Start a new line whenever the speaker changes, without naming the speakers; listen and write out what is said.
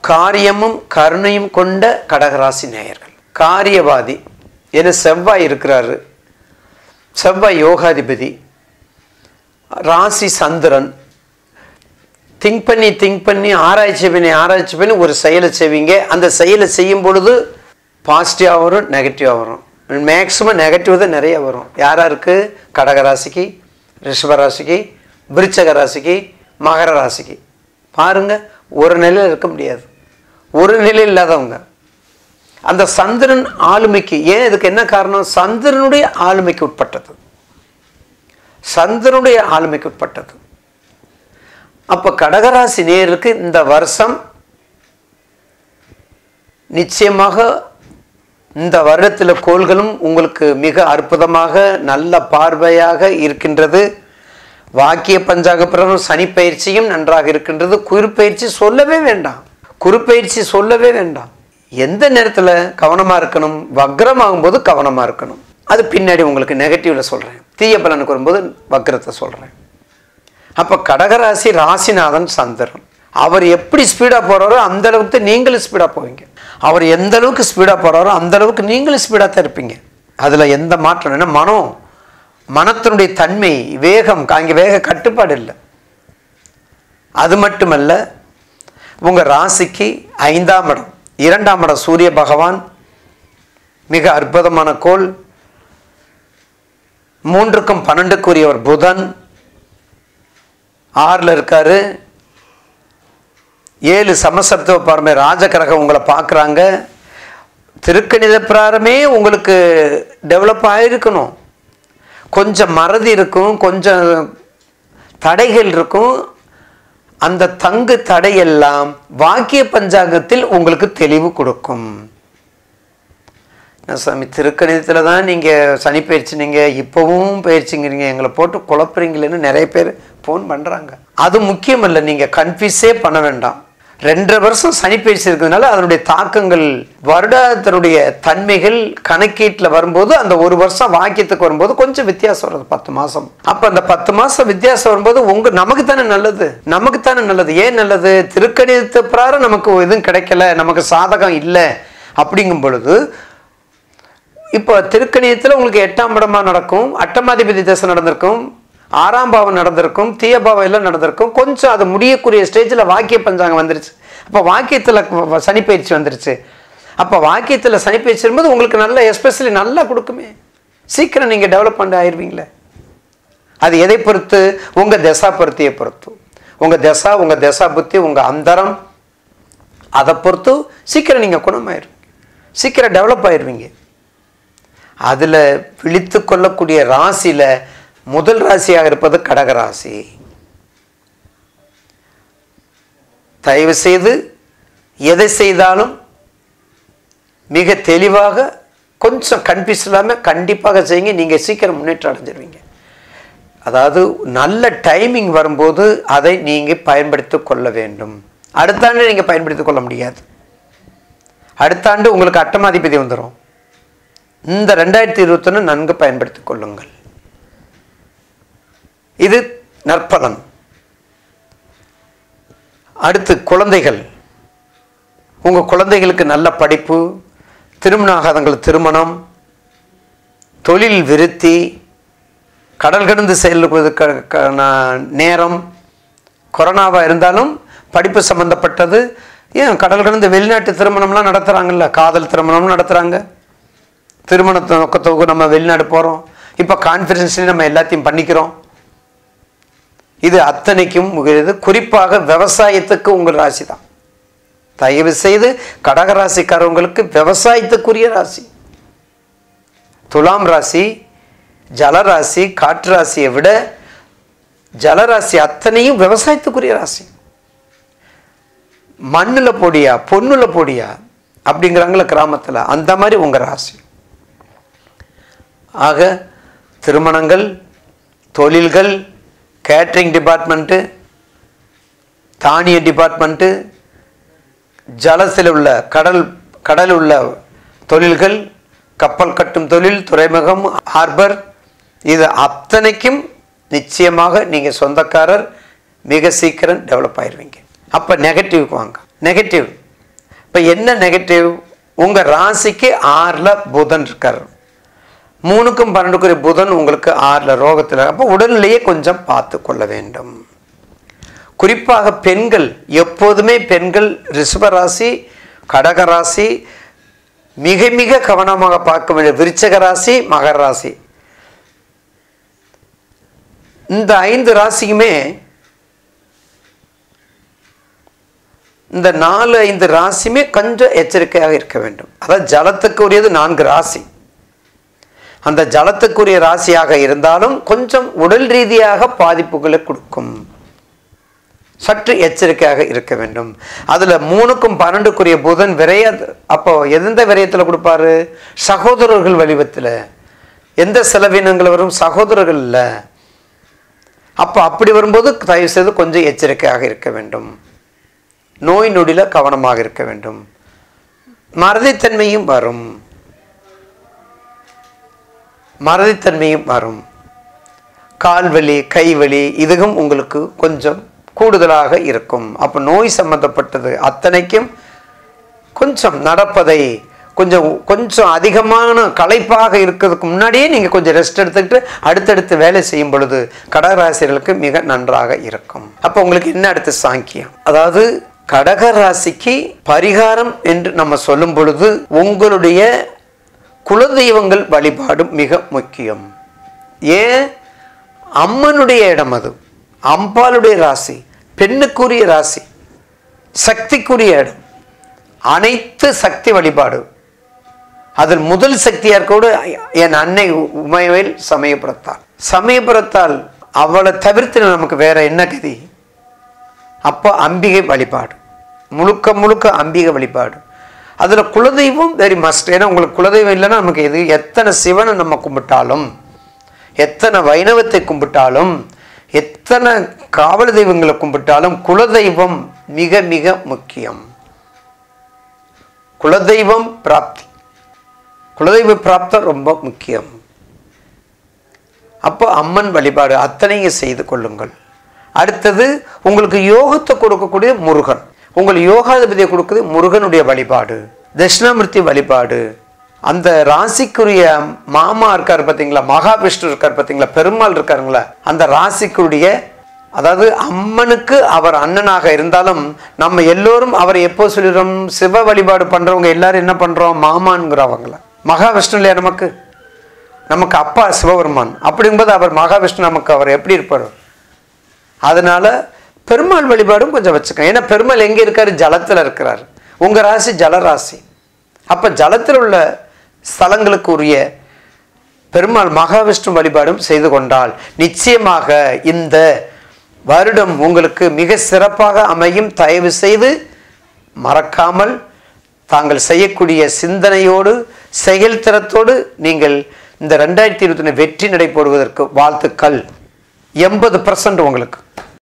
காரியமும் கருணையும் கொண்ட கடகராசி நேயர்கள் காரியவாதி என செவ்வாய் இருக்கிறாரு செவ்வாய் யோகாதிபதி ராசி சந்திரன் திங்க் பண்ணி திங்க் பண்ணி ஆராய்ச்சி பண்ணி ஆராய்ச்சி பண்ணி ஒரு செயலை செய்வீங்க அந்த செயலை செய்யும் பொழுது பாசிட்டிவாக வரும் நெகட்டிவாக வரும் மேக்ஸிமம் நெகட்டிவ் தான் நிறைய வரும் யார் யாருக்கு கடகராசிக்கு ரிஷபராசிக்கு விருச்சக ராசிக்கு மகர ராசிக்கு பாருங்க ஒரு நிலையில் இருக்க முடியாது ஒரு நிலையில் இல்லாதவங்க அந்த சந்திரன் ஆளுமைக்கு ஏன் இதுக்கு என்ன காரணம் சந்திரனுடைய ஆளுமைக்கு உட்பட்டது சந்திரனுடைய ஆளுமைக்கு உட்பட்டது அப்போ கடகராசி நேருக்கு இந்த வருஷம் நிச்சயமாக இந்த வருடத்தில் கோள்களும் உங்களுக்கு மிக அற்புதமாக நல்ல பார்வையாக இருக்கின்றது வாக்கிய பஞ்சாக பிரகாரம் சனி பயிற்சியும் நன்றாக இருக்கின்றது குறுப்பயிற்சி சொல்லவே வேண்டாம் குறுப்பயிற்சி சொல்லவே வேண்டாம் எந்த நேரத்தில் கவனமாக இருக்கணும் வக்ரமாகும் போது கவனமாக இருக்கணும் அது பின்னாடி உங்களுக்கு நெகட்டிவ்ல சொல்கிறேன் தீய பலனுக்கு வரும்போது வக்ரத்தை சொல்கிறேன் அப்போ கடகராசி ராசிநாதன் சந்திரன் அவர் எப்படி ஸ்பீடாக போகிறாரோ அந்த அளவுக்கு தான் நீங்களும் ஸ்பீடாக போவீங்க அவர் எந்த அளவுக்கு ஸ்பீடாக போகிறாரோ அந்த அளவுக்கு நீங்களும் ஸ்பீடாக தான் இருப்பீங்க அதில் எந்த மாற்றம் என்ன மனம் மனத்தினுடைய தன்மை வேகம் அங்கே வேக கட்டுப்பாடு இல்லை அது மட்டுமல்ல உங்கள் ராசிக்கு ஐந்தாம் இடம் இரண்டாம் இடம் சூரிய பகவான் மிக அற்புதமான கோள் மூன்றுக்கும் பன்னெண்டுக்குரியவர் புதன் ஆறில் இருக்காரு ஏழு சமசப்தவ பார்மை ராஜகிரகம் உங்களை பார்க்குறாங்க திருக்கணித பிராரமே உங்களுக்கு டெவலப் ஆகிருக்கணும் கொஞ்சம் மறதி இருக்கும் கொஞ்சம் தடைகள் இருக்கும் அந்த தங்கு தடையெல்லாம் வாக்கிய பஞ்சாங்கத்தில் உங்களுக்கு தெளிவு கொடுக்கும் என்ன சாமி திருக்கணிதத்தில் தான் நீங்கள் சனி பயிற்சி நீங்கள் இப்போவும் பயிற்சிங்கிறீங்க எங்களை போட்டு குழப்புறீங்களேன்னு நிறைய பேர் ஃபோன் பண்ணுறாங்க அது முக்கியம் இல்லை நீங்கள் கன்ஃபியூஸே பண்ண வேண்டாம் ரெண்டரை வருஷம் சனி பயிற்சி இருக்கிறதுனால அதனுடைய தாக்கங்கள் வருடத்தினுடைய தன்மைகள் கணக்கீட்டில் வரும்போது அந்த ஒரு வருஷம் வாக்கியத்துக்கு வரும்போது கொஞ்சம் வித்தியாசம் வருது பத்து மாதம் அப்போ அந்த பத்து மாதம் வித்தியாசம் வரும்போது உங்க நமக்கு தானே நல்லது நமக்கு தானே நல்லது ஏன் நல்லது திருக்கணிதத்து பிரகாரம் நமக்கு எதுவும் கிடைக்கல நமக்கு சாதகம் இல்லை அப்படிங்கும் பொழுது இப்போ திருக்கணியத்தில் உங்களுக்கு எட்டாம் இடமா நடக்கும் அட்டமாதிபதி தசை நடந்திருக்கும் ஆறாம் பாவம் நடந்திருக்கும் தீய பாவம் எல்லாம் நடந்திருக்கும் கொஞ்சம் அது முடியக்கூடிய ஸ்டேஜில் வாக்கிய பஞ்சாங்கம் வந்துருச்சு அப்போ வாக்கியத்தில் சனி பயிற்சி வந்துருச்சு அப்போ வாக்கியத்தில் சனி பயிற்சி வரும்போது உங்களுக்கு நல்ல எஸ்பெஷலி நல்லா கொடுக்குமே சீக்கிரம் நீங்கள் டெவலப் பண்ண ஆயிடுவீங்களே அது எதை பொறுத்து உங்கள் தசா பொருத்தியை பொறுத்து உங்கள் தசா உங்கள் தசா புத்தி உங்கள் அந்தரம் அதை பொறுத்து சீக்கிரம் நீங்கள் குணமாயிருவீங்க சீக்கிரம் டெவலப் ஆயிடுவீங்க அதில் விழித்து கொள்ளக்கூடிய ராசியில் முதல் ராசியாக இருப்பது கடகராசி தயவு செய்து எதை செய்தாலும் மிக தெளிவாக கொஞ்சம் கன்ஃபியூஸ் இல்லாமல் கண்டிப்பாக செய்யுங்க நீங்கள் சீக்கிரம் முன்னேற்றம் அடைஞ்சிருவீங்க அதாவது நல்ல டைமிங் வரும்போது அதை நீங்கள் பயன்படுத்தி கொள்ள வேண்டும் அடுத்த ஆண்டு நீங்கள் பயன்படுத்தி கொள்ள முடியாது அடுத்த ஆண்டு உங்களுக்கு அட்டமாதிபதி வந்துடும் இந்த ரெண்டாயிரத்தி இருபத்தொன்று நன்கு பயன்படுத்திக் கொள்ளுங்கள் இது நற்பலன் அடுத்து குழந்தைகள் உங்கள் குழந்தைகளுக்கு நல்ல படிப்பு திருமணம் ஆகாதவங்களுக்கு திருமணம் தொழில் விருத்தி கடல் கடந்து செயல்படுவதற்கான நேரம் கொரோனாவாக இருந்தாலும் படிப்பு சம்மந்தப்பட்டது ஏன் கடல் கடந்து வெளிநாட்டு திருமணம்லாம் நடத்துகிறாங்கல்ல காதல் திருமணம் நடத்துகிறாங்க திருமணத்தை நோக்கத்துக்கு நம்ம வெளிநாடு போகிறோம் இப்போ கான்ஃபரன்ஸ்லேயும் நம்ம எல்லாத்தையும் பண்ணிக்கிறோம் இது அத்தனைக்கும் இது குறிப்பாக விவசாயத்துக்கு உங்கள் ராசி தான் தயவு செய்து கடகராசிக்காரவங்களுக்கு விவசாயத்துக்குரிய ராசி துலாம் ராசி ஜலராசி காற்று ராசியை விட ஜலராசி அத்தனையும் விவசாயத்துக்குரிய ராசி மண்ணில் போடியா பொண்ணுல போடியா அப்படிங்கிறாங்கள கிராமத்தில் அந்த மாதிரி உங்கள் ராசி ஆக திருமணங்கள் தொழில்கள் கேட்ரிங் டிபார்ட்மெண்ட்டு தானிய டிபார்ட்மெண்ட்டு ஜலத்தில் உள்ள கடல் கடல் உள்ள தொழில்கள் கப்பல் கட்டும் தொழில் துறைமுகம் ஹார்பர் இது அத்தனைக்கும் நிச்சயமாக நீங்கள் சொந்தக்காரர் மிக சீக்கிரம் டெவலப் ஆயிடுவீங்க அப்போ நெகட்டிவ்க்கு வாங்க நெகட்டிவ் இப்போ என்ன நெகட்டிவ் உங்கள் ராசிக்கு ஆறில் புதன் இருக்கார் மூணுக்கும் பன்னெண்டுக்குரிய புதன் உங்களுக்கு ஆறில் ரோகத்தில் அப்போ உடல்நிலையே கொஞ்சம் பார்த்து கொள்ள வேண்டும் குறிப்பாக பெண்கள் எப்போதுமே பெண்கள் ரிஷபராசி கடகராசி மிக மிக கவனமாக பார்க்க வேண்டிய விருச்சக ராசி மகர ராசி இந்த ஐந்து ராசியுமே இந்த நாலு ஐந்து ராசியுமே கொஞ்சம் எச்சரிக்கையாக இருக்க வேண்டும் அதாவது ஜலத்துக்கு உரியது நான்கு ராசி அந்த ஜலத்துக்குரிய ராசியாக இருந்தாலும் கொஞ்சம் உடல் ரீதியாக பாதிப்புகளை கொடுக்கும் சற்று எச்சரிக்கையாக இருக்க வேண்டும் அதில் மூணுக்கும் பன்னெண்டுக்குரிய புதன் விரைய அப்போ எந்த விரயத்தில் கொடுப்பாரு சகோதரர்கள் வடிவத்தில் எந்த செலவினங்கள் வரும் சகோதரர்கள் இல்லை அப்போ அப்படி வரும்போது தயவு செய்து கொஞ்சம் எச்சரிக்கையாக இருக்க வேண்டும் நோய் நொடியில் கவனமாக இருக்க வேண்டும் மறதித்தன்மையும் வரும் மறதித்தன்மையும் வரும் கால்வலி கைவலி இதுவும் உங்களுக்கு கொஞ்சம் கூடுதலாக இருக்கும் அப்போ நோய் சம்பந்தப்பட்டது அத்தனைக்கும் கொஞ்சம் நடப்பதை கொஞ்சம் கொஞ்சம் அதிகமான களைப்பாக இருக்கிறதுக்கு முன்னாடியே நீங்கள் கொஞ்சம் ரெஸ்ட் எடுத்துக்கிட்டு அடுத்தடுத்து வேலை செய்யும் பொழுது கடகராசிகளுக்கு மிக நன்றாக இருக்கும் அப்போ உங்களுக்கு என்ன அடுத்து சாங்கியம் அதாவது கடகராசிக்கு பரிகாரம் என்று நம்ம சொல்லும் பொழுது உங்களுடைய குலதெய்வங்கள் வழிபாடும் மிக முக்கியம் ஏன் அம்மனுடைய இடம் அது அம்பாளுடைய ராசி பெண்ணுக்குரிய ராசி சக்திக்குரிய இடம் அனைத்து சக்தி வழிபாடு அதில் முதல் சக்தியார் கூட என் அன்னை உமைவேல் சமயபுரத்தால் சமயபுரத்தால் அவளை தவிர்த்து நமக்கு வேற என்ன கதி அப்போ அம்பிகை வழிபாடு முழுக்க முழுக்க அம்பிகை வழிபாடு அதில் குலதெய்வம் வெரி மஸ்ட் ஏன்னா உங்களுக்கு குலதெய்வம் இல்லைன்னா நமக்கு எது எத்தனை சிவனை நம்ம கும்பிட்டாலும் எத்தனை வைணவத்தை கும்பிட்டாலும் எத்தனை காவல் தெய்வங்களை கும்பிட்டாலும் குலதெய்வம் மிக மிக முக்கியம் குலதெய்வம் பிராப்தி குலதெய்வ பிராப்தம் ரொம்ப முக்கியம் அப்போ அம்மன் வழிபாடு அத்தனையும் செய்து கொள்ளுங்கள் அடுத்தது உங்களுக்கு யோகத்தை கொடுக்கக்கூடிய முருகன் உங்களுக்கு யோகாதிபதியை கொடுக்குது முருகனுடைய வழிபாடு தட்சிணாமூர்த்தி வழிபாடு அந்த ராசிக்குரிய மாமா இருக்கார் பார்த்தீங்களா மகாவிஷ்ணு இருக்கார் பார்த்தீங்களா பெருமாள் இருக்காருங்களா அந்த ராசிக்குரிய அதாவது அம்மனுக்கு அவர் அண்ணனாக இருந்தாலும் நம்ம எல்லோரும் அவரை எப்போ சொல்லிடுறோம் சிவ வழிபாடு பண்றவங்க எல்லாரும் என்ன பண்றோம் மாமான்கிறவங்கள மகாவிஷ்ணு இல்லையா நமக்கு நமக்கு அப்பா சிவபெருமான் அப்படிங்கும்போது அவர் மகாவிஷ்ணு நமக்கு அவர் எப்படி இருப்பார் அதனால பெருமாள் வழிபாடும் கொஞ்சம் வச்சுக்கோங்க ஏன்னா பெருமாள் எங்கே இருக்காரு ஜலத்தில் இருக்கிறார் உங்கள் ராசி ஜலராசி அப்போ ஜலத்தில் உள்ள ஸ்தலங்களுக்கு உரிய பெருமாள் மகாவிஷ்ணு வழிபாடும் செய்து கொண்டால் நிச்சயமாக இந்த வருடம் உங்களுக்கு மிக சிறப்பாக அமையும் தயவு செய்து மறக்காமல் தாங்கள் செய்யக்கூடிய சிந்தனையோடு செயல்திறத்தோடு நீங்கள் இந்த ரெண்டாயிரத்தி இருபத்தி வெற்றி நடை போடுவதற்கு வாழ்த்துக்கள் எண்பது பர்சன்ட் உங்களுக்கு